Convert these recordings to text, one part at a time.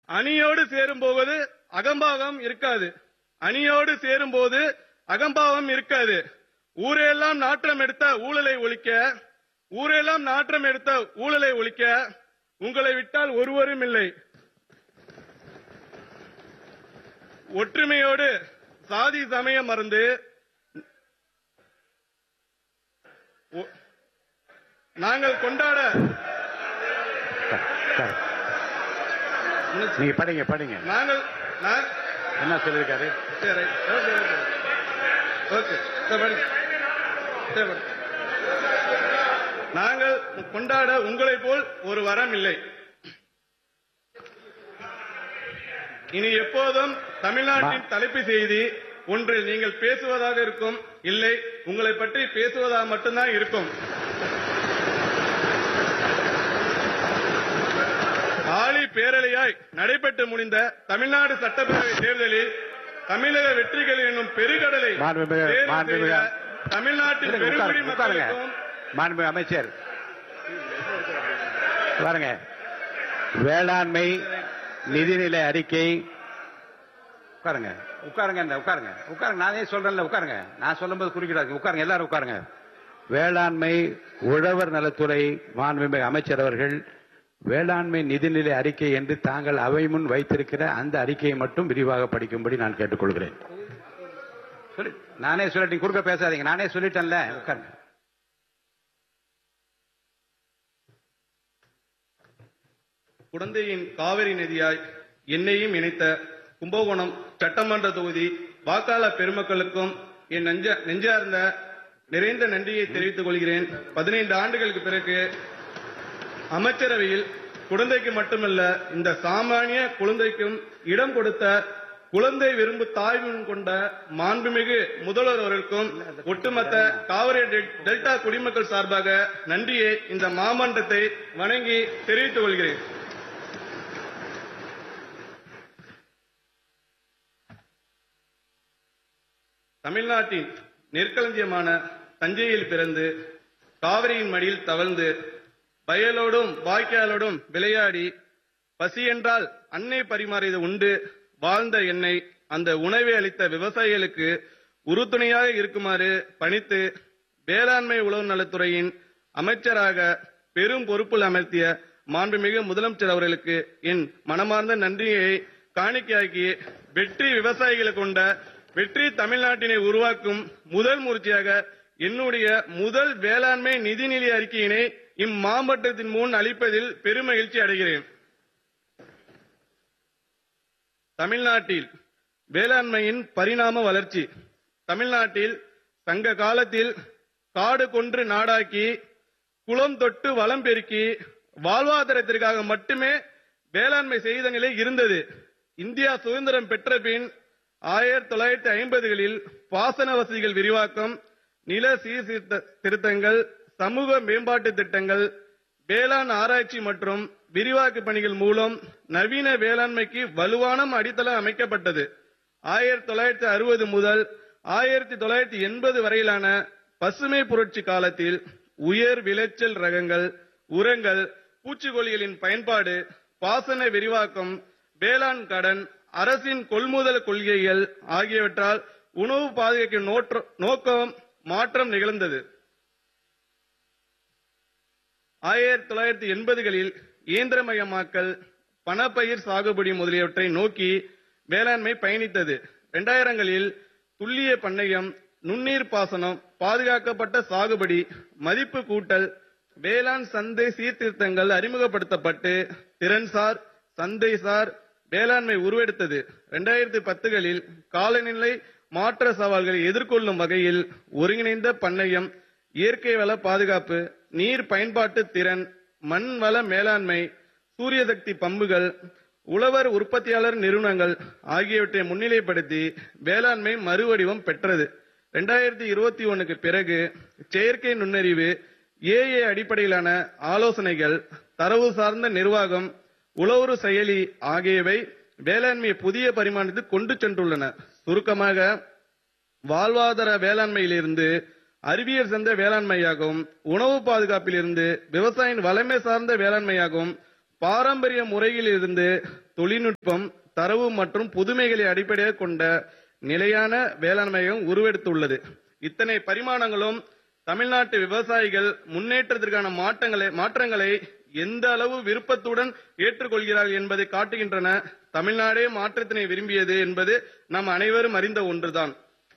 அணியோடு சேரும் போது அகம்பாவம் இருக்காது அணியோடு சேரும் போது அகம்பாவம் இருக்காது ஊரெல்லாம் நாற்றம் எடுத்த ஊழலை ஒழிக்க ஊரெல்லாம் நாற்றம் எடுத்த ஊழலை ஒழிக்க உங்களை விட்டால் ஒருவரும் இல்லை ஒற்றுமையோடு சாதி சமயம் மறந்து ஒ- நாங்கள் கொண்டாட சார், நீங்க படிங்க படிங்க நாங்கள் நான் என்ன சொல்லியிருக்காரு சரி ஓகே ஓகே ஓகே சரி படி சரி படி நாங்கள் கொண்டாட உங்களைப் போல் ஒரு வரம் இல்லை இனி எப்போதும் தமிழ்நாட்டின் தலைப்பு செய்தி ஒன்று நீங்கள் பேசுவதாக இருக்கும் இல்லை உங்களை பற்றி பேசுவதாக மட்டும்தான் இருக்கும் ஆளி பேரலையாய் நடைபெற்று முடிந்த தமிழ்நாடு சட்டப்பேரவை தேர்தலில் தமிழக வெற்றிகள் என்னும் பெருகடலை மாண்புமிகு- தேர்வு மாண்புமிகு- செய்த தமிழ்நாட்டின் இருங்க, பெருங்குடி உட்காருங்க, உட்காருங்க. மக்களுக்கும் மாண்புமிகு அமைச்சர் பாருங்க வேளாண்மை நிதிநிலை அறிக்கை உட்காருங்க உட்காருங்க இந்த உட்காருங்க உட்காருங்க நானே சொல்றேன்ல உட்காருங்க நான் சொல்லும்போது குறுக்கிடாது உட்காருங்க எல்லாரும் உட்காருங்க வேளாண்மை உழவர் நலத்துறை மாண்புமிகு அமைச்சர் அவர்கள் வேளாண்மை நிதிநிலை அறிக்கை என்று தாங்கள் அவை முன் வைத்திருக்கிற அந்த அறிக்கையை மட்டும் விரிவாக படிக்கும்படி நான் கேட்டுக்கொள்கிறேன் சொல்லி நானே சொல்லிட்டேன் குறுக்க பேசாதீங்க நானே சொல்லிட்டேன்ல உட்காருங்க குடந்தையின் காவிரி நதியாய் என்னையும் இணைத்த கும்பகோணம் சட்டமன்ற தொகுதி வாக்காள பெருமக்களுக்கும் என் நெஞ்ச நெஞ்சார்ந்த நிறைந்த நன்றியை தெரிவித்துக் கொள்கிறேன் பதினைந்து ஆண்டுகளுக்கு பிறகு அமைச்சரவையில் குழந்தைக்கு மட்டுமல்ல இந்த சாமானிய குழந்தைக்கும் இடம் கொடுத்த குழந்தை விரும்பு தாய்மன் கொண்ட மாண்புமிகு முதல்வர் அவர்களுக்கும் ஒட்டுமொத்த காவிரி டெல்- டெல்டா குடிமக்கள் சார்பாக நன்றியை இந்த மாமன்றத்தை வணங்கி தெரிவித்துக் கொள்கிறேன் தமிழ்நாட்டின் நெற்களஞ்சியமான தஞ்சையில் பிறந்து காவிரியின் மடியில் தவழ்ந்து வயலோடும் வாய்க்காலோடும் விளையாடி பசி என்றால் அன்னை பரிமாறியது உண்டு வாழ்ந்த என்னை அந்த உணவை அளித்த விவசாயிகளுக்கு உறுதுணையாக இருக்குமாறு பணித்து வேளாண்மை உழவு நலத்துறையின் அமைச்சராக பெரும் பொறுப்பில் அமர்த்திய மாண்புமிகு முதலமைச்சர் அவர்களுக்கு என் மனமார்ந்த நன்றியை காணிக்கையாக்கி வெற்றி விவசாயிகளை கொண்ட வெற்றி தமிழ்நாட்டினை உருவாக்கும் முதல் முயற்சியாக என்னுடைய முதல் வேளாண்மை நிதிநிலை அறிக்கையினை இம்மாவட்டத்தின் முன் அளிப்பதில் பெருமகிழ்ச்சி அடைகிறேன் தமிழ்நாட்டில் வேளாண்மையின் பரிணாம வளர்ச்சி தமிழ்நாட்டில் சங்க காலத்தில் காடு கொன்று நாடாக்கி குளம் தொட்டு வளம் பெருக்கி வாழ்வாதாரத்திற்காக மட்டுமே வேளாண்மை செய்த நிலை இருந்தது இந்தியா சுதந்திரம் பெற்ற பின் ஆயிரத்தி தொள்ளாயிரத்தி ஐம்பதுகளில் பாசன வசதிகள் விரிவாக்கம் நில சீர்திருத்த திருத்தங்கள் சமூக மேம்பாட்டு திட்டங்கள் வேளாண் ஆராய்ச்சி மற்றும் விரிவாக்க பணிகள் மூலம் நவீன வேளாண்மைக்கு வலுவான அடித்தளம் அமைக்கப்பட்டது ஆயிரத்தி தொள்ளாயிரத்தி அறுபது முதல் ஆயிரத்தி தொள்ளாயிரத்தி எண்பது வரையிலான பசுமை புரட்சி காலத்தில் உயர் விளைச்சல் ரகங்கள் உரங்கள் பூச்சிக்கொல்லிகளின் பயன்பாடு பாசன விரிவாக்கம் வேளாண் கடன் அரசின் கொள்முதல் கொள்கைகள் ஆகியவற்றால் உணவு பாதுகாக்கும் நோற்ற- நோக்கம் மாற்றம் நிகழ்ந்தது ஆயிரத்தி தொள்ளாயிரத்தி எண்பதுகளில் இயந்திரமயமாக்கல் பணப்பயிர் சாகுபடி முதலியவற்றை நோக்கி வேளாண்மை பயணித்தது இரண்டாயிரங்களில் துல்லிய பண்ணையம் நுண்ணீர் பாசனம் பாதுகாக்கப்பட்ட சாகுபடி மதிப்பு கூட்டல் வேளாண் சந்தை சீர்திருத்தங்கள் அறிமுகப்படுத்தப்பட்டு திறன்சார் சந்தைசார் வேளாண்மை உருவெடுத்தது இரண்டாயிரத்தி பத்துகளில் காலநிலை மாற்ற சவால்களை எதிர்கொள்ளும் வகையில் ஒருங்கிணைந்த பண்ணையம் இயற்கை வள பாதுகாப்பு நீர் பயன்பாட்டு திறன் மண் வள மேலாண்மை சூரிய சக்தி பம்புகள் உழவர் உற்பத்தியாளர் நிறுவனங்கள் ஆகியவற்றை முன்னிலைப்படுத்தி வேளாண்மை மறுவடிவம் பெற்றது இரண்டாயிரத்தி இருபத்தி ஒண்ணுக்கு பிறகு செயற்கை நுண்ணறிவு ஏஏ அடிப்படையிலான ஆலோசனைகள் தரவு சார்ந்த நிர்வாகம் உழவுறு செயலி ஆகியவை வேளாண்மையை புதிய பரிமாணத்துக்கு கொண்டு சென்றுள்ளன சுருக்கமாக வாழ்வாதார வேளாண்மையிலிருந்து அறிவியல் சார்ந்த வேளாண்மையாகவும் உணவு பாதுகாப்பிலிருந்து விவசாயியின் வளமை சார்ந்த வேளாண்மையாகவும் பாரம்பரிய முறையில் இருந்து தொழில்நுட்பம் தரவு மற்றும் புதுமைகளை அடிப்படையாக கொண்ட நிலையான வேளாண்மையும் உருவெடுத்துள்ளது இத்தனை பரிமாணங்களும் தமிழ்நாட்டு விவசாயிகள் முன்னேற்றத்திற்கான மாற்றங்களை மாற்றங்களை எந்த அளவு விருப்பத்துடன் ஏற்றுக்கொள்கிறார்கள் என்பதை காட்டுகின்றன தமிழ்நாடே மாற்றத்தினை விரும்பியது என்பது நாம் அனைவரும் அறிந்த ஒன்றுதான்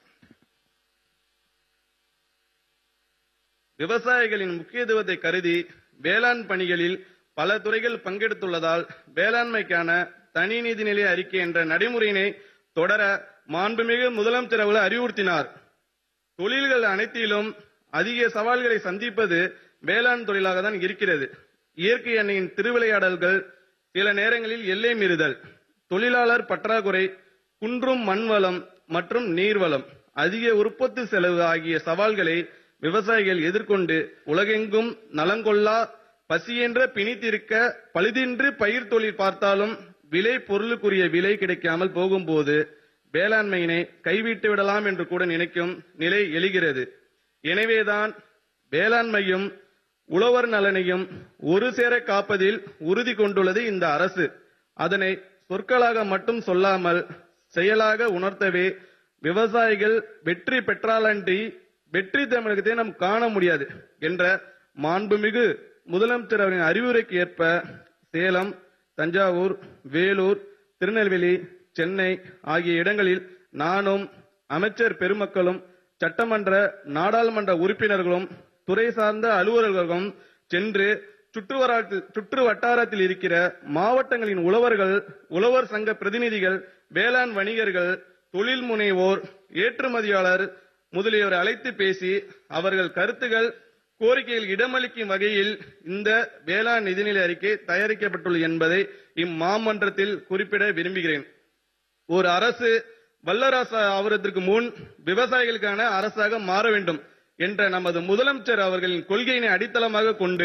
விவசாயிகளின் முக்கியத்துவத்தை கருதி வேளாண் பணிகளில் பல துறைகள் பங்கெடுத்துள்ளதால் வேளாண்மைக்கான தனி நிதிநிலை அறிக்கை என்ற நடைமுறையினை தொடர மாண்புமிகு முதலமைச்சர் அவர்கள் அறிவுறுத்தினார் தொழில்கள் அனைத்திலும் அதிக சவால்களை சந்திப்பது வேளாண் தொழிலாக தான் இருக்கிறது இயற்கை எண்ணெயின் திருவிளையாடல்கள் சில நேரங்களில் எல்லை மீறுதல் தொழிலாளர் பற்றாக்குறை குன்றும் மண்வளம் மற்றும் நீர்வளம் அதிக உற்பத்தி செலவு ஆகிய சவால்களை விவசாயிகள் எதிர்கொண்டு உலகெங்கும் நலங்கொள்ளா பசியென்ற பிணித்திருக்க பழுதின்றி பயிர் தொழில் பார்த்தாலும் விலை பொருளுக்குரிய விலை கிடைக்காமல் போகும்போது வேளாண்மையினை கைவிட்டு விடலாம் என்று கூட நினைக்கும் நிலை எழுகிறது எனவேதான் வேளாண்மையும் உழவர் நலனையும் ஒரு சேர காப்பதில் உறுதி கொண்டுள்ளது இந்த அரசு அதனை சொற்களாக மட்டும் சொல்லாமல் செயலாக உணர்த்தவே விவசாயிகள் வெற்றி பெற்றாலன்றி வெற்றி தமிழகத்தை நாம் காண முடியாது என்ற மாண்புமிகு முதலமைச்சர் அவரின் அறிவுரைக்கு ஏற்ப சேலம் தஞ்சாவூர் வேலூர் திருநெல்வேலி சென்னை ஆகிய இடங்களில் நானும் அமைச்சர் பெருமக்களும் சட்டமன்ற நாடாளுமன்ற உறுப்பினர்களும் துறை சார்ந்த அலுவலர்களும் சென்று சுற்றுவட்டாரத்தில் சுற்று வட்டாரத்தில் இருக்கிற மாவட்டங்களின் உழவர்கள் உழவர் சங்க பிரதிநிதிகள் வேளாண் வணிகர்கள் தொழில் முனைவோர் ஏற்றுமதியாளர் முதலியோரை அழைத்து பேசி அவர்கள் கருத்துகள் கோரிக்கையில் இடமளிக்கும் வகையில் இந்த வேளாண் நிதிநிலை அறிக்கை தயாரிக்கப்பட்டுள்ளது என்பதை இம்மாமன்றத்தில் குறிப்பிட விரும்புகிறேன் ஒரு அரசு வல்லரசு ஆவதற்கு முன் விவசாயிகளுக்கான அரசாக மாற வேண்டும் என்ற நமது முதலமைச்சர் அவர்களின் கொள்கையினை அடித்தளமாக கொண்டு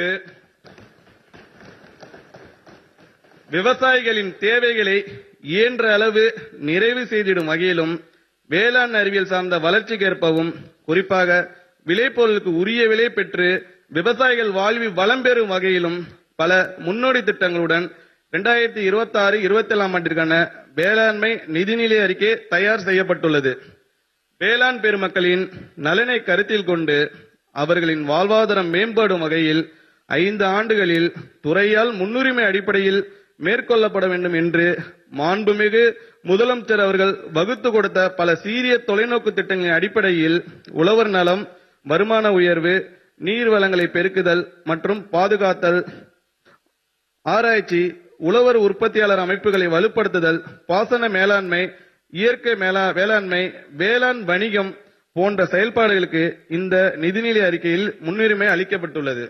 விவசாயிகளின் தேவைகளை இயன்ற அளவு நிறைவு செய்திடும் வகையிலும் வேளாண் அறிவியல் சார்ந்த வளர்ச்சிக்கேற்பவும் குறிப்பாக விளைபொருளுக்கு உரிய விலை பெற்று விவசாயிகள் வாழ்வில் வளம் பெறும் வகையிலும் பல முன்னோடி திட்டங்களுடன் இரண்டாயிரத்தி இருபத்தி ஆறு இருபத்தி ஏழாம் ஆண்டிற்கான வேளாண்மை நிதிநிலை அறிக்கை தயார் செய்யப்பட்டுள்ளது வேளாண் பெருமக்களின் நலனை கருத்தில் கொண்டு அவர்களின் வாழ்வாதாரம் மேம்படும் வகையில் ஐந்து ஆண்டுகளில் துறையால் முன்னுரிமை அடிப்படையில் மேற்கொள்ளப்பட வேண்டும் என்று மாண்புமிகு முதலமைச்சர் அவர்கள் வகுத்து கொடுத்த பல சீரிய தொலைநோக்கு திட்டங்களின் அடிப்படையில் உழவர் நலம் வருமான உயர்வு நீர் வளங்களை பெருக்குதல் மற்றும் பாதுகாத்தல் ஆராய்ச்சி உழவர் உற்பத்தியாளர் அமைப்புகளை வலுப்படுத்துதல் பாசன மேலாண்மை இயற்கை மேலா வேளாண்மை வேளாண் வணிகம் போன்ற செயல்பாடுகளுக்கு இந்த நிதிநிலை அறிக்கையில் முன்னுரிமை அளிக்கப்பட்டுள்ளது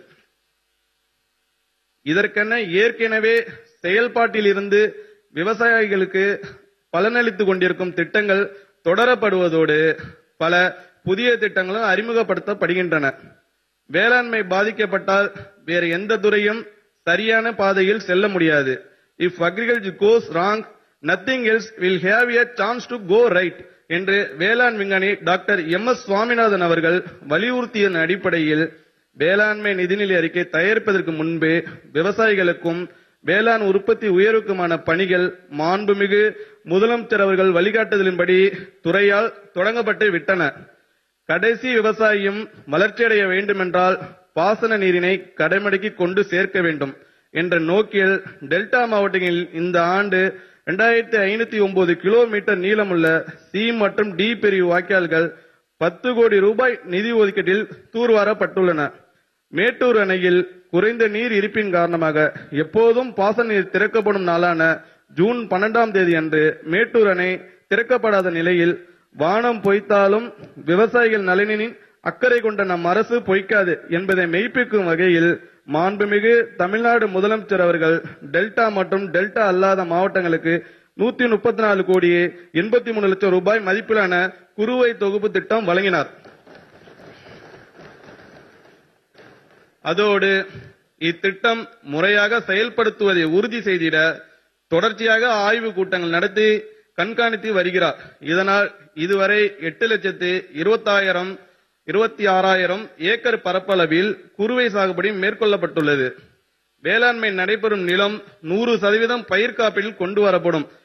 இதற்கென ஏற்கனவே செயல்பாட்டில் இருந்து விவசாயிகளுக்கு பலனளித்துக் கொண்டிருக்கும் திட்டங்கள் தொடரப்படுவதோடு பல புதிய திட்டங்களும் அறிமுகப்படுத்தப்படுகின்றன வேளாண்மை பாதிக்கப்பட்டால் வேறு எந்த துறையும் சரியான பாதையில் செல்ல முடியாது if agriculture goes wrong nothing else will have a chance to go right என்று வேளாண் விஞ்ஞானி டாக்டர் எம் எஸ் சுவாமிநாதன் அவர்கள் வலியுறுத்தியதன் அடிப்படையில் வேளாண்மை நிதிநிலை அறிக்கை தயாரிப்பதற்கு முன்பே விவசாயிகளுக்கும் வேளாண் உற்பத்தி உயர்வுக்குமான பணிகள் மாண்புமிகு முதலமைச்சர் அவர்கள் வழிகாட்டுதலின்படி துறையால் தொடங்கப்பட்டு விட்டன கடைசி விவசாயியும் வளர்ச்சியடைய வேண்டுமென்றால் பாசன நீரினை கடைமடைக்கு கொண்டு சேர்க்க வேண்டும் என்ற நோக்கில் டெல்டா மாவட்டங்களில் இந்த ஆண்டு இரண்டாயிரத்தி ஐநூத்தி ஒன்பது கிலோமீட்டர் நீளமுள்ள சி மற்றும் டி பிரிவு வாய்க்கால்கள் பத்து கோடி ரூபாய் நிதி ஒதுக்கீட்டில் தூர்வாரப்பட்டுள்ளன மேட்டூர் அணையில் குறைந்த நீர் இருப்பின் காரணமாக எப்போதும் பாசன நீர் திறக்கப்படும் நாளான ஜூன் பன்னெண்டாம் தேதி அன்று மேட்டூர் அணை திறக்கப்படாத நிலையில் வானம் பொய்த்தாலும் விவசாயிகள் நலனின் அக்கறை கொண்ட நம் அரசு பொய்க்காது என்பதை மெய்ப்பிக்கும் வகையில் மாண்புமிகு தமிழ்நாடு முதலமைச்சர் அவர்கள் டெல்டா மற்றும் டெல்டா அல்லாத மாவட்டங்களுக்கு நூத்தி முப்பத்தி நாலு கோடியே எண்பத்தி மூணு லட்சம் ரூபாய் மதிப்பிலான குறுவை தொகுப்பு திட்டம் வழங்கினார் அதோடு இத்திட்டம் முறையாக செயல்படுத்துவதை உறுதி செய்திட தொடர்ச்சியாக ஆய்வு கூட்டங்கள் நடத்தி கண்காணித்து வருகிறார் இதனால் இதுவரை எட்டு லட்சத்து இருபத்தாயிரம் இருபத்தி ஆறாயிரம் ஏக்கர் பரப்பளவில் குறுவை சாகுபடி மேற்கொள்ளப்பட்டுள்ளது வேளாண்மை நடைபெறும் நிலம் நூறு சதவீதம் பயிர் காப்பீட்டில் கொண்டு வரப்படும்